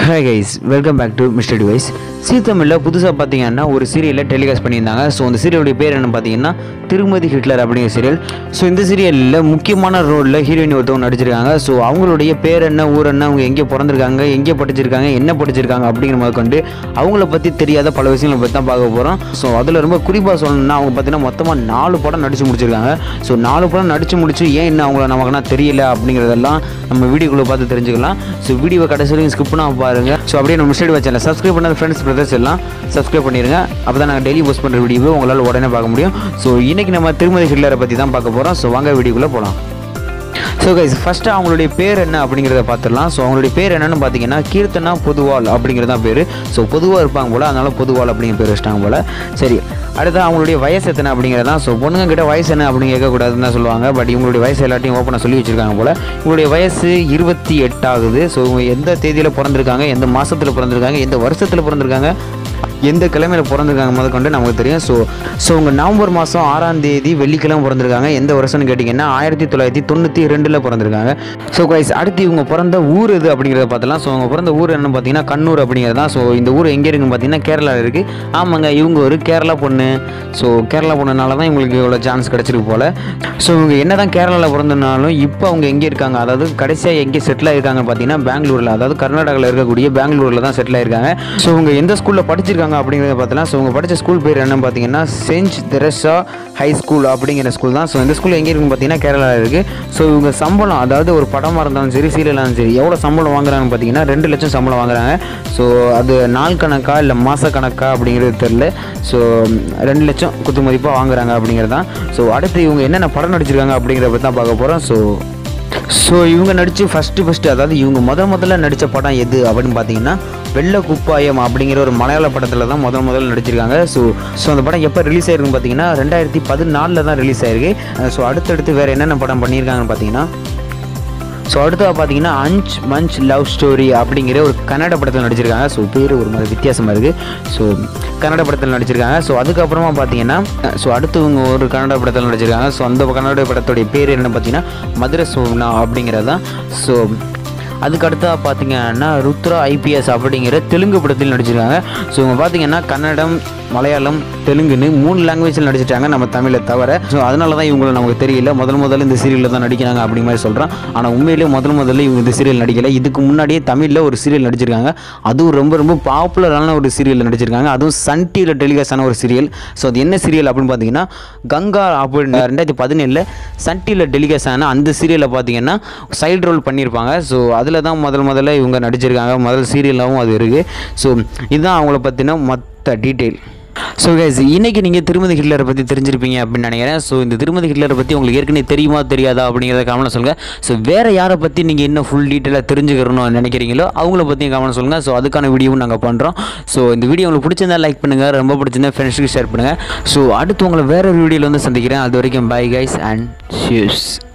hi guys welcome back to mister device சீ தமிழில் புதுசாக பார்த்தீங்கன்னா ஒரு சீரியலில் டெலிகாஸ்ட் பண்ணியிருந்தாங்க ஸோ அந்த சீரியலுடைய பேர் என்ன பார்த்தீங்கன்னா திருமதி ஹிட்லர் அப்படிங்கிற சீரியல் ஸோ இந்த சீரியலில் முக்கியமான ரோலில் ஹீரோயின் ஒருத்தவங்க நடிச்சிருக்காங்க ஸோ அவங்களுடைய பேர் என்ன ஊர் என்ன அவங்க எங்கே பிறந்திருக்காங்க எங்கே படிச்சிருக்காங்க என்ன படிச்சிருக்காங்க அப்படிங்கிற மாதிரி கொண்டு அவங்கள பற்றி தெரியாத பல விஷயங்களை பற்றி தான் பார்க்க போகிறோம் ஸோ அதில் ரொம்ப குறிப்பாக சொல்லணும்னா அவங்க பார்த்தீங்கன்னா மொத்தமாக நாலு படம் நடித்து முடிச்சிருக்காங்க ஸோ நாலு படம் நடித்து முடிச்சு ஏன் இன்னும் அவங்கள நமக்குனா தெரியல அப்படிங்கிறதெல்லாம் நம்ம வீடியோக்குள்ளே பார்த்து தெரிஞ்சுக்கலாம் ஸோ வீடியோவை கடைசி வரைக்கும் ஸ்கிப் பண்ணாம பாருங்க ஸோ அப்படியே நம்ம மிஸ்டேட் சேனல் சப்ஸ்கிரைப் பண்ணாத ஃப்ரெண்ட்ஸ் பிரதர்ஸ் எல்லாம் சப்ஸ்கிரைப் பண்ணிடுங்க அப்போ தான் நாங்கள் டெய்லி போஸ்ட் பண்ணுற வீடியோவை உங்களால் உடனே பார்க்க முடியும் ஸோ இன்றைக்கி நம்ம திருமதி ஹிட்லரை பற்றி தான் பார்க்க போகிறோம் ஸோ வாங்க வீடியோக்குள்ளே போகலாம் ஸோ கைஸ் ஃபஸ்ட்டு அவங்களுடைய பேர் என்ன அப்படிங்கிறத பார்த்துடலாம் ஸோ அவங்களுடைய பேர் என்னன்னு பார்த்தீங்கன்னா கீர்த்தனா பொதுவாள் அப்படிங்கிறது தான் பேர் ஸோ பொதுவாக இருப்பாங்க போல் அதனால பொதுவாள் அப்படிங்கிற பேர் வச்சிட்டாங்க போல் சரி அடுத்து அவங்களுடைய வயசு எத்தனை அப்படிங்கிறது தான் ஸோ பொண்ணுங்க கிட்ட வயசு என்ன அப்படின்னு கேட்கக்கூடாதுன்னு தான் சொல்லுவாங்க பட் இவங்களுடைய வயசு எல்லாத்தையும் ஓப்பனாக சொல்லி வச்சிருக்காங்க போல் இவங்களுடைய வயசு இருபத்தி எட்டாகுது ஸோ இவங்க எந்த தேதியில் பிறந்திருக்காங்க எந்த மாதத்தில் பிறந்திருக்காங்க எந்த வருஷத்தில் பிறந்திருக்காங்க எந்த கிழமையில் பிறந்திருக்காங்க முத கொண்டு நமக்கு தெரியும் ஸோ ஸோ உங்க நவம்பர் மாதம் ஆறாம் தேதி வெள்ளிக்கிழமை பிறந்திருக்காங்க எந்த வருஷம்னு கேட்டிங்கன்னா ஆயிரத்தி தொள்ளாயிரத்தி தொண்ணூற்றி ரெண்டில் பிறந்திருக்காங்க ஸோ கைஸ் அடுத்து இவங்க பிறந்த ஊர் எது அப்படிங்கிறத பார்த்தலாம் ஸோ அவங்க பிறந்த ஊர் என்னன்னு பார்த்தீங்கன்னா கண்ணூர் அப்படிங்கிறது தான் ஸோ இந்த ஊர் எங்கே இருக்குன்னு பார்த்தீங்கன்னா கேரளாவில் இருக்குது ஆமாங்க இவங்க ஒரு கேரளா பொண்ணு ஸோ கேரளா பொண்ணுனால தான் இவங்களுக்கு இவ்வளோ சான்ஸ் கிடச்சிருக்கு போல் ஸோ இவங்க என்ன தான் கேரளாவில் பிறந்தனாலும் இப்போ அவங்க எங்கே இருக்காங்க அதாவது கடைசியாக எங்கே செட்டில் ஆயிருக்காங்க பார்த்தீங்கன்னா பெங்களூரில் அதாவது கர்நாடகாவில் இருக்கக்கூடிய பெங்களூரில் தான் செட்டில் ஆயிருக்காங்க ஸோ இவங்க எந்த ஸ்கூலில் படிச்சிருக்காங்க அப்படிங்கிறத பார்த்தலாம் ஸோ இவங்க படித்த ஸ்கூல் பேர் என்னன்னு பார்த்தீங்கன்னா சென்ட் தெரசா ஹை ஸ்கூல் அப்படிங்கிற ஸ்கூல் தான் ஸோ இந்த ஸ்கூல் எங்கே இருக்குன்னு பார்த்தீங்கன்னா கேரளாவில் இருக்குது ஸோ இவங்க சம்பளம் அதாவது ஒரு படமாக இருந்தாலும் சரி சீரியலாக இருந்தாலும் சரி எவ்வளோ சம்பளம் வாங்குறாங்கன்னு பார்த்தீங்கன்னா ரெண்டு லட்சம் சம்பளம் வாங்குறாங்க ஸோ அது நாள் கணக்கா இல்லை மாத கணக்கா அப்படிங்கிறது தெரில ஸோ ரெண்டு லட்சம் குத்து மதிப்பாக வாங்குறாங்க அப்படிங்கிறது தான் ஸோ அடுத்து இவங்க என்னென்ன படம் நடிச்சிருக்காங்க அப்படிங்கிறத பற்றி தான் பார்க்க போகிறோம் ஸோ ஸோ இவங்க நடித்து ஃபஸ்ட்டு ஃபஸ்ட்டு அதாவது இவங்க முத முதல்ல நடித்த படம் எது அப்படின்னு பார்த்தீங்கன்னா வெள்ள குப்பாயம் அப்படிங்கிற ஒரு மலையாள படத்தில் தான் முதல் முதல்ல நடிச்சிருக்காங்க ஸோ ஸோ அந்த படம் எப்போ ரிலீஸ் ஆயிருக்குன்னு பார்த்தீங்கன்னா ரெண்டாயிரத்தி பதினாலில் தான் ரிலீஸ் ஆயிருக்கு ஸோ அடுத்தடுத்து வேறு என்னென்ன படம் பண்ணியிருக்காங்கன்னு பார்த்தீங்கன்னா ஸோ அடுத்தது பார்த்தீங்கன்னா அஞ்ச் மஞ்ச் லவ் ஸ்டோரி அப்படிங்கிற ஒரு கன்னட படத்தில் நடிச்சிருக்காங்க ஸோ பேர் ஒரு மாதிரி வித்தியாசமாக இருக்குது ஸோ கன்னட படத்தில் நடிச்சிருக்காங்க ஸோ அதுக்கப்புறமா பார்த்தீங்கன்னா ஸோ அடுத்தவங்க ஒரு கன்னட படத்தில் நடிச்சிருக்காங்க ஸோ அந்த கன்னட படத்துடைய பேர் என்ன பார்த்தீங்கன்னா மதுரை சோம்னா அப்படிங்கிறது தான் ஸோ அதுக்கு அடுத்ததாக பார்த்தீங்கன்னா ருத்ரா ஐபிஎஸ் அப்படிங்கிற தெலுங்கு படத்தில் நடிச்சிருக்காங்க ஸோ இவங்க பார்த்தீங்கன்னா கன்னடம் மலையாளம் தெலுங்குன்னு மூணு லாங்குவேஜில் நடிச்சிட்டாங்க நம்ம தமிழை தவிர ஸோ அதனால தான் இவங்களை நமக்கு தெரியல முதல் முதல்ல இந்த சீரியலில் தான் நடிக்கிறாங்க அப்படிங்கிற மாதிரி சொல்கிறோம் ஆனால் உண்மையிலேயே முதல் முதல்ல இவங்க இந்த சீரியல் நடிக்கல இதுக்கு முன்னாடியே தமிழில் ஒரு சீரியல் நடிச்சிருக்காங்க அதுவும் ரொம்ப ரொம்ப பாப்புலரான ஒரு சீரியல் நடிச்சிருக்காங்க அதுவும் சன் டிவியில் டெலிகாஸ்ட் ஆன ஒரு சீரியல் ஸோ அது என்ன சீரியல் அப்படின்னு பார்த்தீங்கன்னா கங்கா அப்படின்னு ரெண்டாயிரத்தி பதினேழில் சன் டிவியில் டெலிகாஸ்ட் ஆன அந்த சீரியலில் பார்த்தீங்கன்னா சைடு ரோல் பண்ணியிருப்பாங்க ஸோ அதில் தான் முதல் முதல்ல இவங்க நடிச்சிருக்காங்க முதல் சீரியலாகவும் அது இருக்குது ஸோ இதுதான் அவங்கள பற்றின மொத்த டீட்டெயில் ஸோ கைஸ் இன்னைக்கு நீங்கள் திருமதி ஹிட்லரை பற்றி தெரிஞ்சிருப்பீங்க அப்படின்னு நினைக்கிறேன் ஸோ இந்த திருமதி ஹிட்லரை பற்றி உங்களுக்கு ஏற்கனவே தெரியுமா தெரியாதா அப்படிங்கிறத கவனம் சொல்லுங்கள் ஸோ வேறு யாரை பற்றி நீங்கள் இன்னும் ஃபுல் டீட்டெயிலாக தெரிஞ்சுக்கணும்னு நினைக்கிறீங்களோ அவங்கள பற்றியும் கவனம் சொல்லுங்கள் ஸோ அதுக்கான வீடியோவும் நாங்கள் பண்ணுறோம் ஸோ இந்த வீடியோ உங்களுக்கு பிடிச்சிருந்தா லைக் பண்ணுங்கள் ரொம்ப பிடிச்சிருந்தா ஃப்ரெண்ட்ஸுக்கு ஷேர் பண்ணுங்கள் ஸோ அடுத்து உங்களை வேறு ஒரு வீடியோவில் வந்து சந்திக்கிறேன் அது வரைக்கும் பை கைஸ் அண்ட் ஷியூஸ்